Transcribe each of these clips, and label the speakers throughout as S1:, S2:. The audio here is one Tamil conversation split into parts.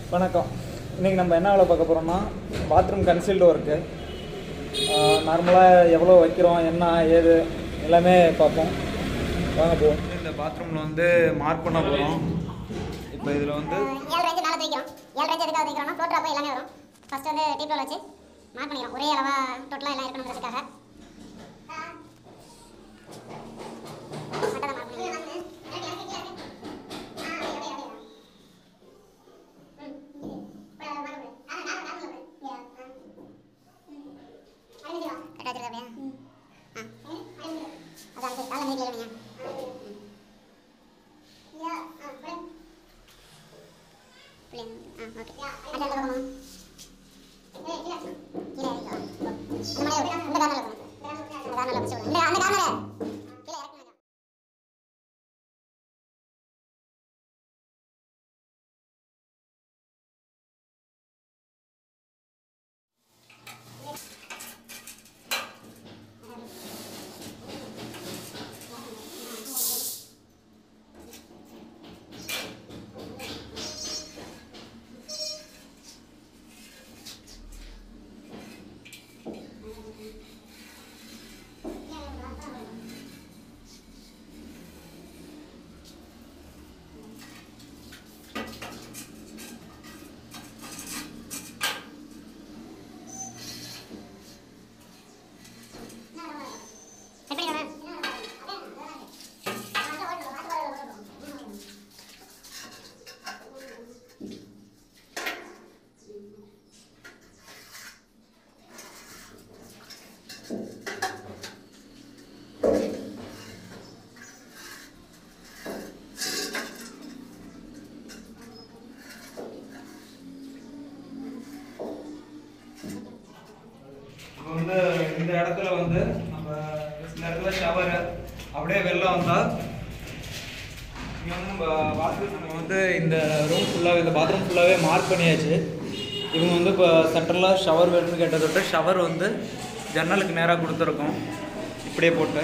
S1: வணக்கம் இன்றைக்கி நம்ம என்ன வேலை பார்க்க போகிறோம்னா பாத்ரூம் கன்சீல்டு ஒர்க்கு நார்மலாக எவ்வளோ வைக்கிறோம் என்ன ஏது எல்லாமே பார்ப்போம் வாங்க போவோம் இந்த பாத்ரூமில் வந்து மார்க் பண்ண போகிறோம் இப்போ இதில் வந்து
S2: ஏழு ரேஞ்சு மேலே தூக்கிறோம் ஏழு ரேஞ்சு எதுக்காக தூக்கிறோம்னா ஃப்ளோட் ட்ராப் எல்லாமே வரும் ஃபர்ஸ்ட் வந்து டீப் ரோல் வச்சு மார்க் பண்ணிக்கிறோம் ஒரே அளவா டோட்டலாக எல்லாம் இருக்கணுங்கிறதுக்காக மட்டும் தான் mark பண்ணிக்கிறோம். கரெக்டா வச்சிருக்கா அப்படியா? ஆ. அதான் சரி, காலை மிதிக்கல இல்லையா? பிள்ளைங்க. ஆ, ஓகே. அடுத்து எந்த பக்கம்? கீழே இறக்கிக்கோ. அந்த மாதிரி ஒரு- இந்த கார்னர்ல இருக்கணும். அந்த கார்னர்ல வச்சு விடு. இந்த- அந்த கார்னரை கீழே இறக்கணும். எப்படி வர?
S1: இப்போ வந்து இந்த இடத்துல வந்து நம்ம இந்த இடத்துல ஷவர் அப்படியே வெளில வந்தால் இங்கே வந்து நம்ம பாத்ரூம் நம்ம வந்து இந்த ரூம் ஃபுல்லாகவே இந்த பாத்ரூம் ஃபுல்லாகவே மார்க் பண்ணியாச்சு இவங்க வந்து இப்போ சென்டரில் ஷவர் வேணும்னு கேட்டதை விட்டு ஷவர் வந்து ஜன்னலுக்கு நேராக கொடுத்துருக்கோம் இப்படியே போட்டு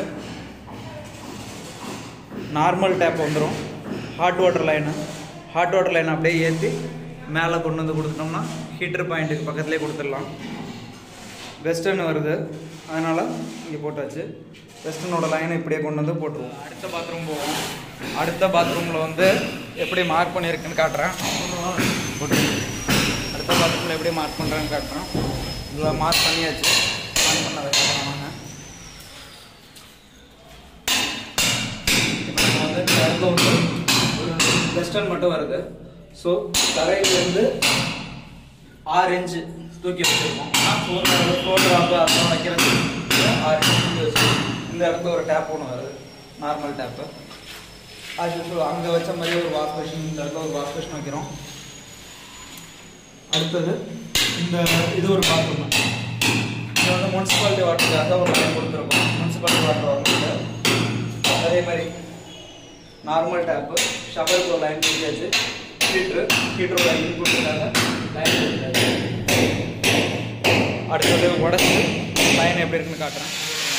S1: நார்மல் டேப் வந்துடும் hot water line hot water line அப்படியே ஏற்றி மேலே கொண்டு வந்து கொடுத்துட்டோம்னா ஹீட்டர் பாயிண்ட்டுக்கு பக்கத்துலேயே கொடுத்துடலாம் வெஸ்டர்ன் வருது அதனால் இங்கே போட்டாச்சு வெஸ்டர்னோட லைனை இப்படியே கொண்டு வந்து போட்டுருவோம் அடுத்த பாத்ரூம் போவோம் அடுத்த பாத்ரூமில் வந்து எப்படி மார்க் பண்ணியிருக்குன்னு காட்டுறேன் போட்டு அடுத்த பாத்ரூமில் எப்படி மார்க் பண்ணுறேன்னு காட்டுறேன் இதில் மார்க் பண்ணியாச்சு ஆன் பண்ணதை காட்டுறேன் வாங்க இப்போ நம்ம வந்து இந்த இடத்துல வந்து ஒரு வெஸ்டர்ன் மட்டும் வருது ஸோ தரையிலேருந்து ஆறு இன்ச்சு தூக்கி வச்சுருக்கோம் ஃபோன் ஃபோன் ட்ராப்பு அதெல்லாம் வைக்கிறது ஆறு இன்ச்சு தூக்கி வச்சுருக்கோம் இந்த இடத்துல ஒரு டேப் ஒன்று வருது நார்மல் டேப்பு அது அங்கே வச்ச மாதிரி ஒரு வாஷ் மிஷின் இந்த இடத்துல ஒரு வாஷ் மிஷின் வைக்கிறோம் அடுத்தது இந்த இது ஒரு பாத்ரூம் இது வந்து முனிசிபாலிட்டி வாட்டருக்காக ஒரு லைன் கொடுத்துருக்கோம் முனிசிபாலிட்டி வாட்டர் வரணுங்க அதே மாதிரி நார்மல் டேப்பு ஷவருக்கு ஒரு லைன் கொடுத்தாச்சு ஹீட்ரு ஹீட்டரோட லைன் கொடுத்துருக்காங்க லைன் கொடுத்தாச்சு அடுத்தது உடச்சி லைன் எப்படி இருக்குன்னு காட்டுறேன்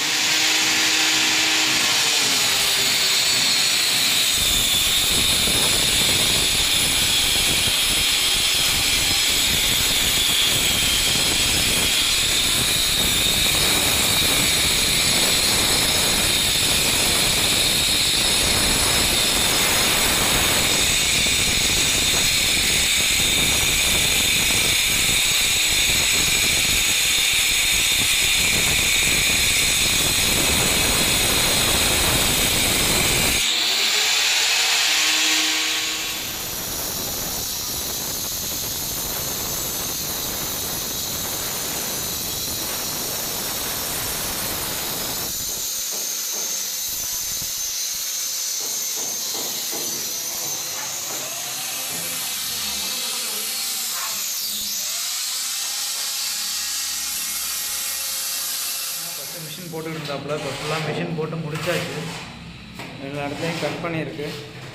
S1: ஃபஸ்ட்டு மிஷின் போட்டுக்கிட்டு இருந்தாப்புல இப்போ ஃபுல்லாக மிஷின் போட்டு முடிச்சாச்சு எல்லா இடத்துலையும் கட் பண்ணியிருக்கு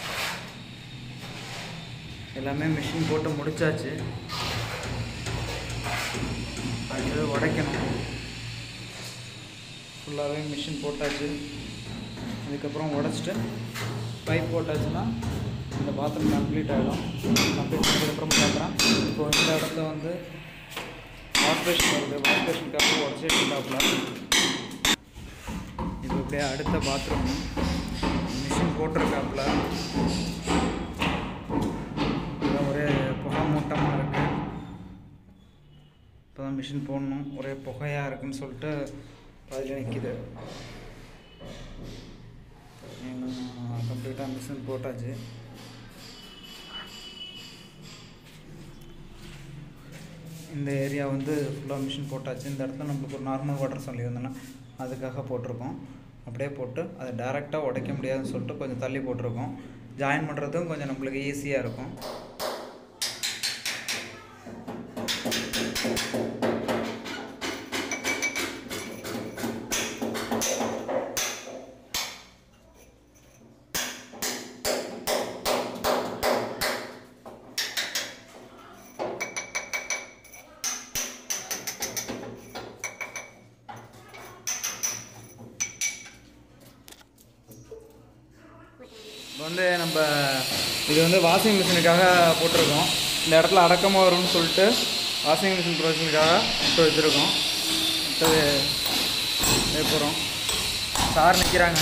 S1: எல்லாமே மிஷின் போட்டு முடிச்சாச்சு அடுத்தது உடைக்கணும் ஃபுல்லாகவே மிஷின் போட்டாச்சு அதுக்கப்புறம் உடச்சிட்டு பைப் போட்டாச்சுன்னா இந்த பாத்ரூம் கம்ப்ளீட் ஆகிடும் கம்ப்ளீட் பண்ணதுக்கப்புறம் பார்க்குறேன் இந்த இடத்துல வந்து வாஷ் பேஷன் வருது வாஷ் பேஷனுக்காக உடச்சிட்டு இருந்தாப்புல இது அப்படியே அடுத்த பாத்ரூம் மிஷின் போட்டிருக்காப்புல இதான் ஒரே புகை மூட்டமாக இருக்கு இப்போ தான் மிஷின் போடணும் ஒரே புகையாக இருக்குன்னு சொல்லிட்டு பாதியில் நிற்கிது கம்ப்ளீட்டாக மிஷின் போட்டாச்சு இந்த ஏரியா வந்து ஃபுல்லாக மிஷின் போட்டாச்சு இந்த இடத்துல நம்மளுக்கு ஒரு நார்மல் வாட்டர் சொல்லியிருந்தோன்னா அதுக்காக போட்டிருக்கோம் அப்படியே போட்டு அதை டேரெக்டாக உடைக்க முடியாதுன்னு சொல்லிட்டு கொஞ்சம் தள்ளி போட்டிருக்கோம் ஜாயின் பண்ணுறதும் கொஞ்சம் நம்மளுக்கு ஈஸியாக இருக்கும் இப்போ வந்து நம்ம இது வந்து வாஷிங் மிஷினுக்காக போட்டிருக்கோம் இந்த இடத்துல அடக்கமாக வரும்னு சொல்லிட்டு வாஷிங் மிஷின் ப்ரொவிஷனுக்காக போட்டு வச்சுருக்கோம் அடுத்தது இதே போகிறோம் சார் நிற்கிறாங்க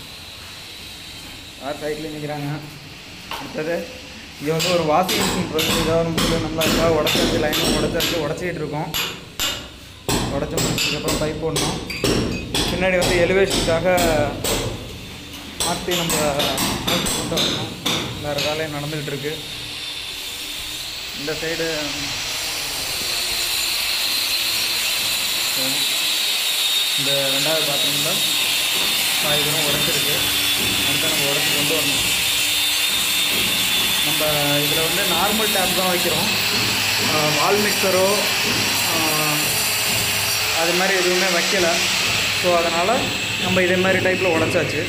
S1: சார் சைக்கிள் நிற்கிறாங்க அடுத்தது இங்கே வந்து ஒரு வாஷிங் மிஷின் ப்ரொவிஷன் ஏதாவது முடியல நம்மளாக உடச்சாச்சு லைன் உடச்சாச்சு உடச்சிக்கிட்டு இருக்கோம் உடச்ச முடிச்சதுக்கப்புறம் பைப் போடணும் பின்னாடி வந்து எலிவேஷனுக்காக மாற்றி நம்ம நோக்கி கொண்டு வரணும் வேறு வேலையும் நடந்துக்கிட்டு இருக்கு இந்த சைடு இந்த ரெண்டாவது பாத்ரூமில் பாதி தூரம் உடச்சிருக்கு அடுத்து நம்ம உடச்சி கொண்டு வரணும் நம்ம இதில் வந்து நார்மல் டேப் தான் வைக்கிறோம் வால் மிக்சரோ அது மாதிரி எதுவுமே வைக்கல ஸோ அதனால் நம்ம இதே மாதிரி டைப்பில் உடச்சாச்சு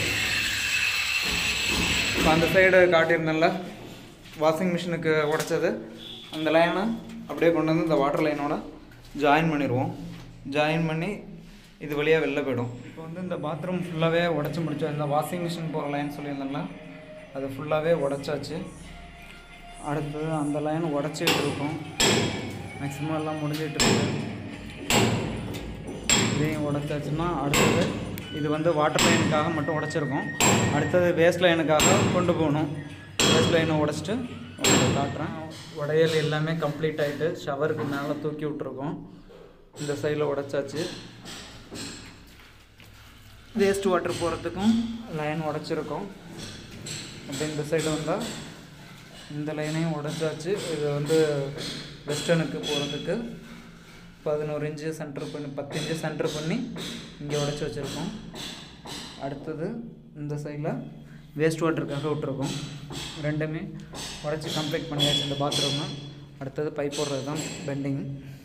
S1: இப்போ அந்த சைடு காட்டியிருந்தேன்ல வாஷிங் மிஷினுக்கு உடைச்சது அந்த லைனை அப்படியே கொண்டு வந்து இந்த வாட்டர் லைனோட ஜாயின் பண்ணிடுவோம் ஜாயின் பண்ணி இது வழியாக வெளில போயிடும் இப்போ வந்து இந்த பாத்ரூம் ஃபுல்லாகவே உடச்சி முடிச்சோம் இந்த வாஷிங் மிஷின் போகிற லைன் சொல்லியிருந்தேன்ல அது ஃபுல்லாகவே உடச்சாச்சு அடுத்தது அந்த லைன் உடச்சிக்கிட்டு இருக்கும் மேக்ஸிமம் எல்லாம் முடிஞ்சிட்டு இருக்கு இதையும் உடச்சாச்சுன்னா அடுத்தது இது வந்து வாட்டர் லைனுக்காக மட்டும் உடச்சிருக்கோம் அடுத்தது வேஸ்ட் லைனுக்காக கொண்டு போகணும் வேஸ்ட் லைனை உடச்சிட்டு உங்களுக்கு காட்டுறேன் உடையல் எல்லாமே கம்ப்ளீட் ஆகிட்டு ஷவருக்கு மேலே தூக்கி விட்ருக்கோம் இந்த சைடில் உடைச்சாச்சு வேஸ்ட் வாட்டர் போகிறதுக்கும் லைன் உடச்சிருக்கோம் அப்படி இந்த சைடு வந்தால் இந்த லைனையும் உடைச்சாச்சு இது வந்து வெஸ்டர்னுக்கு போகிறதுக்கு பதினோரு இன்ச்சு சென்டர் பண்ணி பத்து இன்ச்சு சென்டர் பண்ணி இங்கே உடச்சி வச்சுருக்கோம் அடுத்தது இந்த சைடில் வேஸ்ட் வாட்டருக்காக விட்ருக்கோம் ரெண்டுமே உடச்சி கம்ப்ளீட் பண்ணியாச்சு இந்த பாத்ரூமு அடுத்தது பைப் போடுறது தான் பெண்டிங்